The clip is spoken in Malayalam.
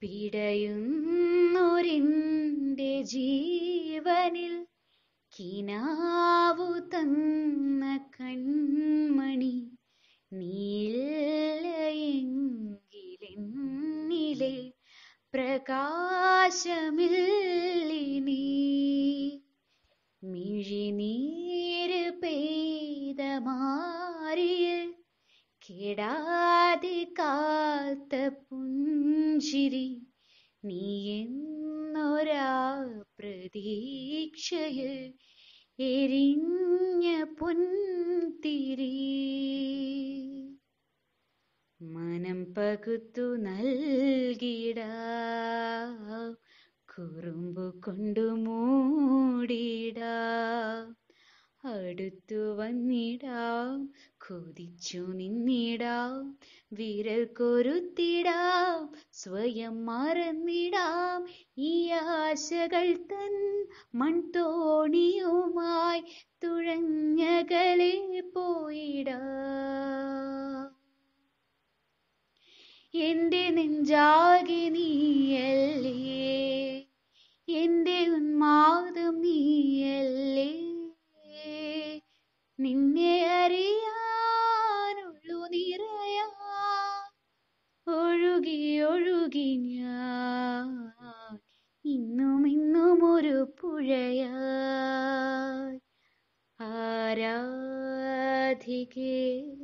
പിടയുന്നൊരെന്റെ ജീവനിൽ കിനാവു തന്ന കൺമണി നീയില്ലയെങ്കിലെന്നിലെ പ്രകാശമില്ലിനി മിഴിനീര് പെയ്ത മാറിയിൽ കെടാതെ കാത്ത പുഞ്ചിരി നീ എന്നൊരാ പ്രതീക്ഷയിൽ എരിഞ്ഞ പൊൻതിരി മനം പകുത്തു നൽകിട കുറുമ്പു കൊണ്ടു മൂടിടാം അടുത്തു വന്നിടാം കൊതിച്ചു നിന്നിടാം വിരൽ കൊരുത്തിടാം സ്വയം മറന്നിടാം ഈ ആശകൾ തൻ മൺതോണിയുമായി തുഴഞ്ഞകലെ പോയിടാം എന്റെ നെഞ്ചാകെ നീയല്ലേ എന്റെ ഉന്മാദം നീയല്ലേ നിന്നെ അറിയാനുള്ളു നിറയാ ഒഴുകി ഒഴുകി ഞാൻ ഇന്നും ഇന്നും ഒരു പുഴയായി ആരാധികേ